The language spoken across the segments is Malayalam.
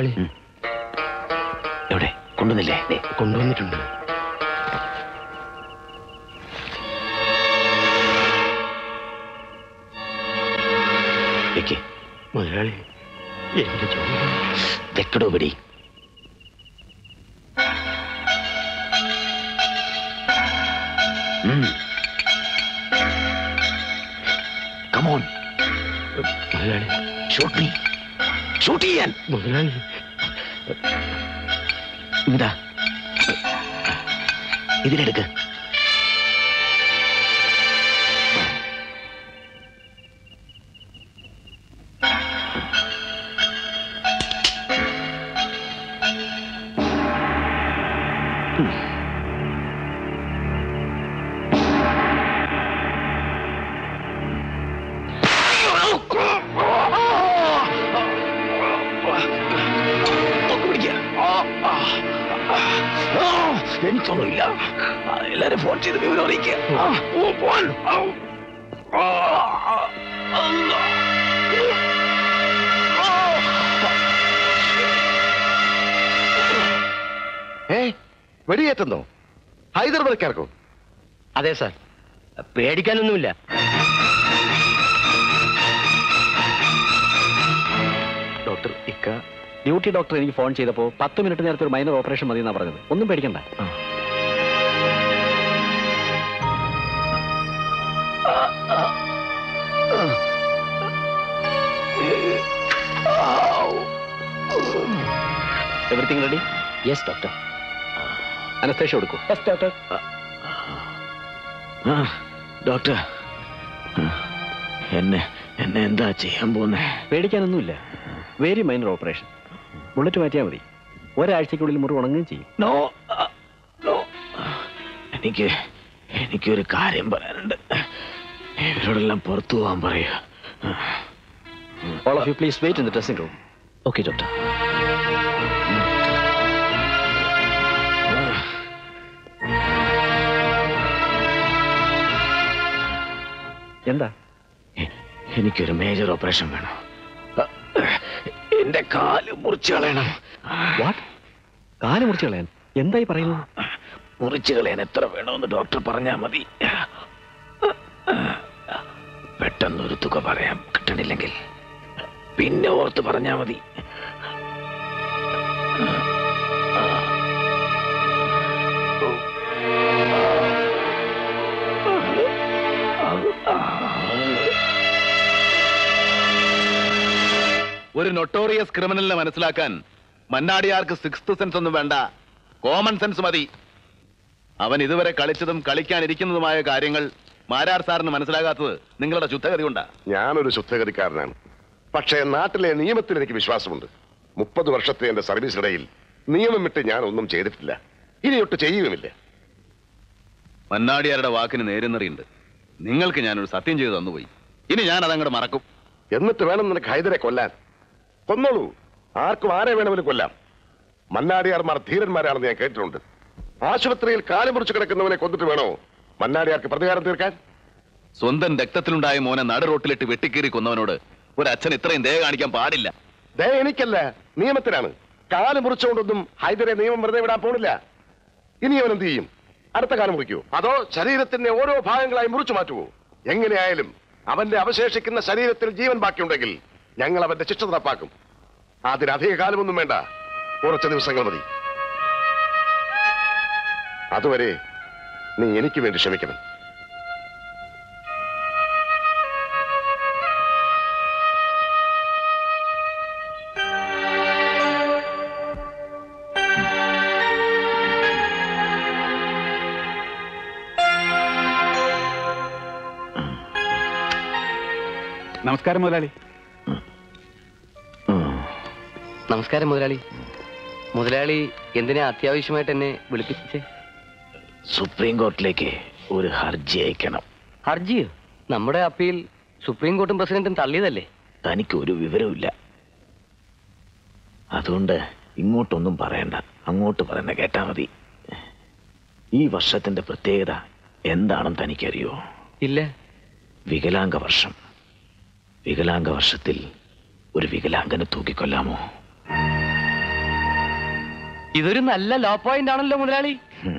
മുതലാളി എവിടെ കൊണ്ടുവന്നില്ലേ ദേ, കൊണ്ടുവന്നിട്ടുണ്ട് വെക്ക് മുതലാളി എന്റെ ജോലി വെക്കടോ പിടി കമോൺ മുതലാളി ഷൂട്ട് മീ ഷൂട്ട് ചെയ്യാൻ മുതലാളി ഇതാ ഇതിലെടുക്ക് നോക്ക് പിടിക്കുക. ആ, ആ, ആ, ആ, എനിക്കൊന്നുമില്ല ആ, എല്ലാരും ഫോൺ ചെയ്ത് വിവരം അറിയിക്കുക ആ, ഓ, പോവാൻ. ആ, ആ, ആ, അല്ലാ. ഏ വെടിയേറ്റുന്നോ ഹൈദരാബാദ്ക്കാർക്കോ അതെ സാർ പേടിക്കാനൊന്നുമില്ല ഡോക്ടർ ഇക്ക ഡ്യൂട്ടി ഡോക്ടർ എനിക്ക് ഫോൺ ചെയ്തപ്പോൾ പത്ത് മിനിറ്റ് നേരത്തെ ഒരു മൈനർ ഓപ്പറേഷൻ മതി എന്നാണ് പറഞ്ഞത് ഒന്നും പേടിക്കണ്ട everything ready yes doctor anaesthesia കൊടുക്കൂ യെസ് ഡോക്ടർ ആ, ഡോക്ടർ ആ, എന്നെ എന്നെ എന്താ ചെയ്യാൻ പോന്നേ പേടിക്കാനൊന്നുമില്ല വെരി മൈനർ ഓപ്പറേഷൻ ബുള്ളറ്റ് മാറ്റിയാൽ മതി ഒരാഴ്ചക്കുള്ളിൽ മുറിവ് ഉണങ്ങുകയും ചെയ്യും നോ ആ, നോ എനിക്ക് എനിക്കൊരു കാര്യം പറയാനുണ്ട് ഇവരോടെല്ലാം പുറത്തു പോകാൻ പറയുക all of you please wait in the dressing room okay doctor എന്താ എ- എനിക്കൊരു മേജർ ഓപ്പറേഷൻ വേണം എന്റെ കാല് മുറിച്ചു കളയണം വാട്ട് കാല് മുറിച്ച് കളയാൻ എന്തായി പറയുന്നത് മുറിച്ചു കളയാൻ എത്ര വേണമെന്ന് ഡോക്ടർ പറഞ്ഞാൽ മതി പെട്ടെന്നൊരു തുക പറയാം കിട്ടണില്ലെങ്കിൽ പിന്നെ ഓർത്ത് പറഞ്ഞാൽ മതി ഒരു നൊട്ടോറിയസ് ക്രിമിനലിനെ മനസ്സിലാക്കാൻ മന്നാടിയാർക്ക് സിക്സ്ത് സെൻസ് ഒന്നും വേണ്ട കോമൺ സെൻസ് മതി അവൻ ഇതുവരെ കളിച്ചതും കളിക്കാനിരിക്കുന്നതുമായ കാര്യങ്ങൾ മാരാർ സാറിന് മനസ്സിലാകാത്തത് നിങ്ങളുടെ ശുദ്ധഗതി കൊണ്ടാ ഞാനൊരു ശുദ്ധഗതിക്കാരനാണ് പക്ഷേ നാട്ടിലെ നിയമത്തിൽ എനിക്ക് വിശ്വാസമുണ്ട് മുപ്പത് വർഷത്തെ എന്റെ സർവീസിനിടയിൽ നിയമം വിട്ട് ഞാൻ ഒന്നും ചെയ്തിട്ടില്ല ഇനിയൊട്ട് ചെയ്യുകയുമില്ല മന്നാടിയാരുടെ വാക്കിന് നേരുന്നറിയുണ്ട് നിങ്ങൾക്ക് ഞാനൊരു സത്യം ചെയ്തു തന്നുപോയി ഇനി ഞാൻ അതങ്ങോട്ട് മറക്കും എന്നിട്ട് വേണം നിനക്ക് ഹൈദരെ കൊല്ലാൻ കൊന്നോളൂ ആർക്കും ആരെ വേണമെങ്കിലും കൊല്ലാം മന്നാടിയാർമാർ ധീരന്മാരാണെന്ന് ഞാൻ കേട്ടിട്ടുണ്ട് ആശുപത്രിയിൽ കാല് മുറിച്ച് കിടക്കുന്നവനെ കൊന്നിട്ട് വേണോ മന്നാടിയാർക്ക് പ്രതികാരം തീർക്കാൻ സ്വന്തം രക്തത്തിലുണ്ടായ മോനെ നട റോട്ടിലിട്ട് വെട്ടിക്കീറി കൊന്നവനോട് ഒരു അച്ഛൻ ഇത്രയും ദയ കാണിക്കാൻ പാടില്ല ദേ എനിക്കല്ല നിയമത്തിനാണ് കാല് മുറിച്ചുകൊണ്ടൊന്നും ഹൈദരെ നിയമം വെറുതെ വിടാൻ പോണില്ല ഇനി അവൻ എന്ത് ചെയ്യും അടുത്ത കാലം മുറിക്കുവോ അതോ ശരീരത്തിന്റെ ഓരോ ഭാഗങ്ങളായി മുറിച്ചു മാറ്റുവോ എങ്ങനെയായാലും അവന്റെ അവശേഷിക്കുന്ന ശരീരത്തിൽ ജീവൻ ബാക്കിയുണ്ടെങ്കിൽ ഞങ്ങൾ അവന്റെ ശിക്ഷ നടപ്പാക്കും അതിനധിക കാലമൊന്നും വേണ്ട കുറച്ച് ദിവസങ്ങൾ മതി അതുവരെ നീ എനിക്ക് വേണ്ടി ക്ഷമിക്കണം നമസ്കാരം മുതലാളി നമസ്കാരം മുതലാളി മുതലാളി എന്തിനാ അത്യാവശ്യമായിട്ട് എന്നെ വിളിപ്പിച്ചേ സുപ്രീം കോർട്ടിലേക്ക് ഒരു ഹർജി അയക്കണം ഹർജിയോ നമ്മുടെ അപ്പീൽ സുപ്രീം കോർട്ടും പ്രസിഡന്റും തള്ളിയതല്ലേ തനിക്ക് ഒരു വിവരവുമില്ല അതുകൊണ്ട് ഇങ്ങോട്ടൊന്നും പറയണ്ട അങ്ങോട്ട് പറയുന്ന കേട്ടാ മതി ഈ വർഷത്തിന്റെ പ്രത്യേകത എന്താണെന്ന് തനിക്കറിയോ ഇല്ല വികലാംഗ വർഷം വികലാംഗ വർഷത്തിൽ ഒരു വികലാംഗനെ തൂക്കിക്കൊല്ലാമോ ഇതൊരു നല്ല ലോ പോയിന്റ് ആണല്ലോ മുതലാളി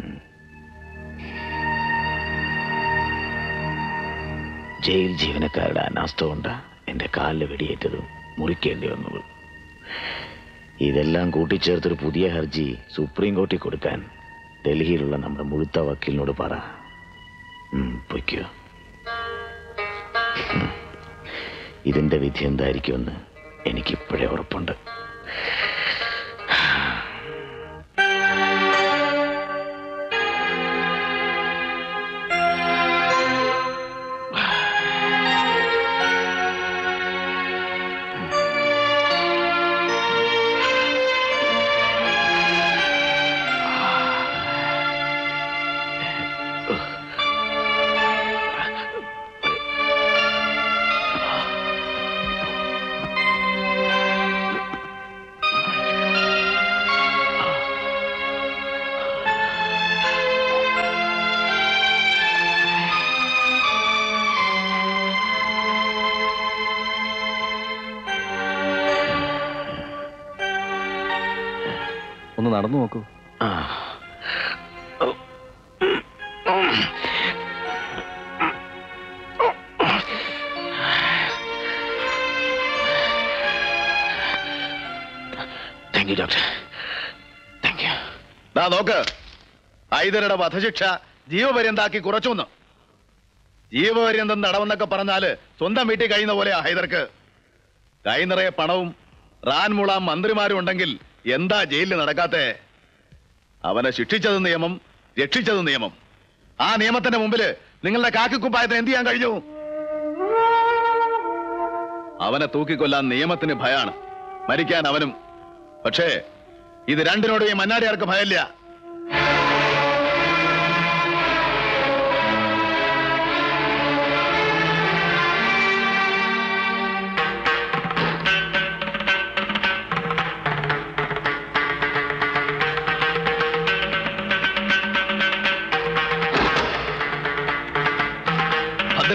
ജയിൽ ജീവനക്കാരുടെ അനാസ്ഥ കൊണ്ട് എന്റെ കാലിൽ വെടിയേറ്റതും മുറിക്കേണ്ടി വന്നത് ഇതെല്ലാം കൂട്ടിച്ചേർത്തൊരു പുതിയ ഹർജി സുപ്രീം കോടതി കൊടുക്കാൻ ഡൽഹിയിലുള്ള നമ്മുടെ മുഴുത്ത വക്കീലിനോട് പറ ഉം, പൊയ്ക്കോ ഉം. ഇതിന്റെ വിധി എന്തായിരിക്കുമെന്ന് എനിക്കിപ്പോഴേ ഉറപ്പുണ്ട് ഒന്ന് നടന്നു നോക്കൂ ആ thank you doctor thank you ദാ നോക്ക് ഹൈദരുടെ വധശിക്ഷ ജീവപര്യന്താക്കി കുറച്ചു ജീവപര്യന്തം നടവെന്നൊക്കെ പറഞ്ഞാല് സ്വന്തം വീട്ടിൽ കഴിയുന്ന പോലെയാ ഹൈദർക്ക് കൈ നിറയെ പണവും റാൻമുള മന്ത്രിമാരും ഉണ്ടെങ്കിൽ എന്താ ജയിലിൽ നടക്കാത്തെ അവനെ ശിക്ഷിച്ചത് നിയമം രക്ഷിച്ചത് നിയമം ആ നിയമത്തിന്റെ മുമ്പില് നിങ്ങളുടെ കാക്കിക്കുപ്പായത്തിന് എന്ത് ചെയ്യാൻ കഴിഞ്ഞു അവനെ തൂക്കിക്കൊല്ലാൻ നിയമത്തിന് ഭയാണ് മരിക്കാൻ അവനും പക്ഷേ ഇത് രണ്ടിനോടും ഈ മന്നാടിയാർക്ക് ഭയമില്ല ഭദ്ര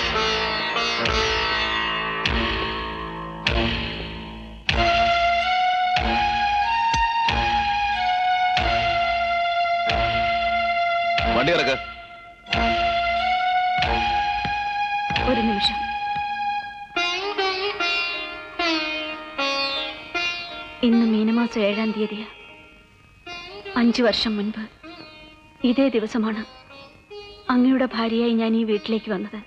വണ്ടി ഇറക്ക് ഒരു നിമിഷം ഇന്ന് മീനമാസം ഏഴാം തീയതിയാ അഞ്ചു വർഷം മുൻപ് ഇതേ ദിവസമാണ് അങ്ങയുടെ ഭാര്യയായി ഞാൻ ഈ വീട്ടിലേക്ക് വന്നത്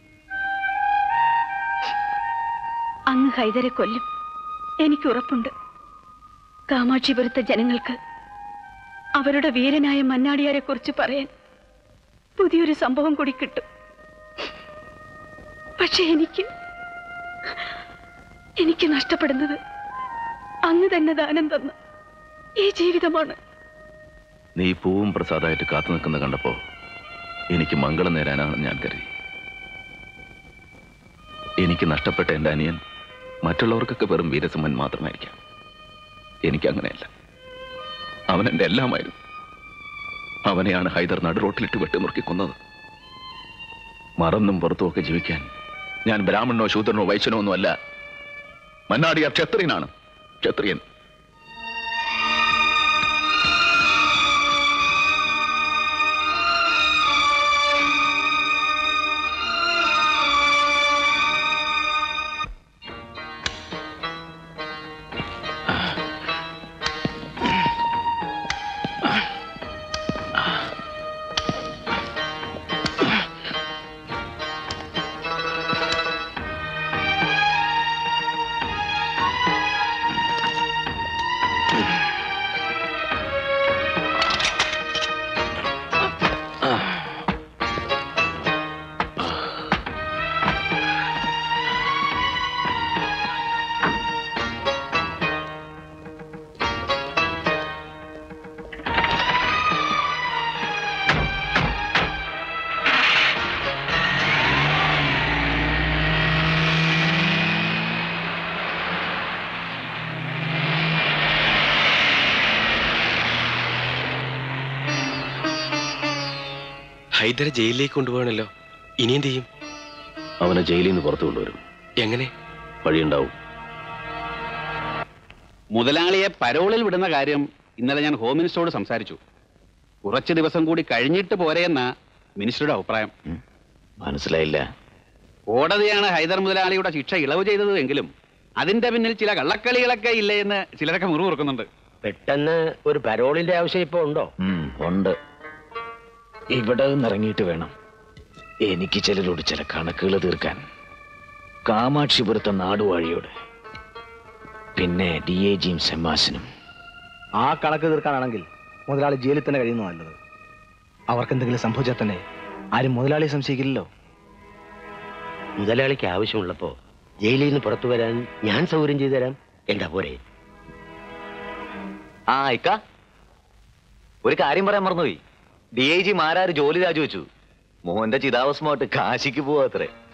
അങ്ങ് ഹൈദരെ കൊല്ലും എനിക്ക് ഉറപ്പുണ്ട് കാമാക്ഷിപുരത്തെ ജനങ്ങൾക്ക് അവരുടെ വീരനായ മന്നാടിയാരെ കുറിച്ച് പറയാൻ പുതിയൊരു സംഭവം കൂടി കിട്ടും പക്ഷെ എനിക്ക് എനിക്ക് നഷ്ടപ്പെടുന്നത് അങ്ങ് തന്നെ ദാനം തന്ന ഈ ജീവിതമാണ് നീ പൂവും പ്രസാദമായിട്ട് കാത്തു നിൽക്കുന്ന കണ്ടപ്പോ എനിക്ക് മംഗളം നേരാനാണെന്ന് ഞാൻ കരുതി എനിക്ക് നഷ്ടപ്പെട്ട എന്റെ അനിയൻ മറ്റുള്ളവർക്കൊക്കെ വെറും വീരസിംഹൻ മാത്രമായിരിക്കാം എനിക്ക് അങ്ങനെയല്ല അവൻ എന്റെ എല്ലാമായിരുന്നു അവനെയാണ് ഹൈദർ നടുറോട്ടിലിട്ട് വെട്ടിമുറുക്കി കൊന്നത് മറന്നും പുറത്തുമൊക്കെ ജീവിക്കാൻ ഞാൻ ബ്രാഹ്മണനോ ശൂദ്രനോ വൈശ്യനോ ഒന്നുമല്ല മന്നാടിയാർ ക്ഷത്രിയനാണ് ക്ഷത്രിയൻ ഹൈദരെ ജയിലിലേക്ക് കൊണ്ടുപോകണല്ലോ ഇനി എന്ത് ചെയ്യും അവനെ ജയിലിൽ നിന്ന് പുറത്തു കൊണ്ടുവരും എങ്ങനെ വഴിയുണ്ടാവും മുതലാളിയെ പരോളിൽ വിടുന്ന കാര്യം ഇന്നലെ ഞാൻ ഹോം മിനിസ്റ്ററോട് സംസാരിച്ചു കുറച്ച് ദിവസം കൂടി കഴിഞ്ഞിട്ട് പോരെയെന്ന മിനിസ്റ്ററുടെ അഭിപ്രായം മനസ്സിലായില്ല കോടതിയാണ് ഹൈദർ മുതലാളിയുടെ ശിക്ഷ ഇളവ് ചെയ്തത് എങ്കിലും അതിന്റെ പിന്നിൽ ചില കള്ളക്കളികളൊക്കെ ഇല്ലേ എന്ന് ചിലരൊക്കെ മുറിവുറുക്കുന്നുണ്ട് പെട്ടെന്ന് ഒരു പരോളിന്റെ ആവശ്യം ഇപ്പൊ ഉണ്ടോ ഉണ്ട് ഇവിടെ നിന്ന് ഇറങ്ങിയിട്ട് വേണം എനിക്ക് ചിലരോട് ചില കണക്കുകൾ തീർക്കാൻ കാമാക്ഷിപുരത്തെ നാടുവാഴിയോട് പിന്നെ ഡി എ ജിയും സെമ്മാസിനും ആ കണക്ക് തീർക്കാനാണെങ്കിൽ മുതലാളി ജയിലിൽ തന്നെ കഴിയുന്നു നല്ലത് അവർക്ക് എന്തെങ്കിലും സംഭവിച്ചാൽ തന്നെ ആരും മുതലാളിയെ സംശയിക്കില്ലല്ലോ മുതലാളിക്ക് ആവശ്യമുള്ളപ്പോ ജയിലിൽ നിന്ന് പുറത്തു വരാൻ ഞാൻ സൗകര്യം ചെയ്തു തരാം എന്താ പോരെ ആ ഇക്ക ഒരു കാര്യം പറയാൻ മറന്നുപോയി ഡി ഐ ജി മാരാര് ജോലി രാജിവെച്ചു മോഹന്റെ ചിതാവസ്മമായിട്ട് കാശിക്ക് പോവാത്രേ